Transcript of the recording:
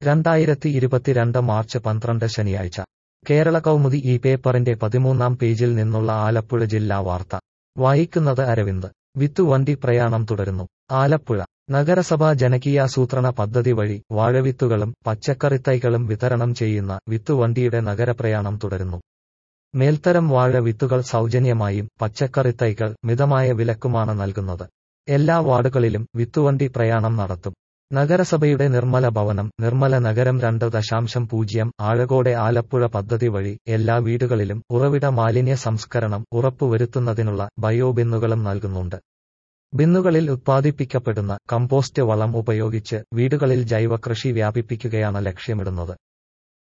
രണ്ടായിരത്തി ഇരുപത്തിരണ്ട് മാർച്ച് പന്ത്രണ്ട് ശനിയാഴ്ച കേരള കൗമുദി ഈ പേപ്പറിന്റെ പതിമൂന്നാം പേജിൽ നിന്നുള്ള ആലപ്പുഴ ജില്ലാ വാർത്ത വായിക്കുന്നത് അരവിന്ദ് വിത്തുവണ്ടി പ്രയാണം തുടരുന്നു ആലപ്പുഴ നഗരസഭാ ജനകീയാസൂത്രണ പദ്ധതി വഴി വാഴവിത്തുകളും പച്ചക്കറിത്തൈകളും വിതരണം ചെയ്യുന്ന വിത്തുവണ്ടിയുടെ നഗരപ്രയാണം തുടരുന്നു മേൽത്തരം വാഴ വിത്തുകൾ സൗജന്യമായും പച്ചക്കറിത്തൈകൾ മിതമായ വിലക്കുമാണ് നൽകുന്നത് എല്ലാ വാർഡുകളിലും വിത്തുവണ്ടി പ്രയാണം നടത്തും നഗരസഭയുടെ നിർമ്മല ഭവനം നിർമ്മല നഗരം രണ്ട് ദശാംശം പൂജ്യം ആഴകോടെ ആലപ്പുഴ പദ്ധതി വഴി എല്ലാ വീടുകളിലും ഉറവിട മാലിന്യ സംസ്കരണം ഉറപ്പുവരുത്തുന്നതിനുള്ള ബയോ ബിന്നുകളും നൽകുന്നുണ്ട് ബിന്നുകളിൽ ഉത്പാദിപ്പിക്കപ്പെടുന്ന കമ്പോസ്റ്റ് വളം ഉപയോഗിച്ച് വീടുകളിൽ ജൈവകൃഷി വ്യാപിപ്പിക്കുകയാണ് ലക്ഷ്യമിടുന്നത്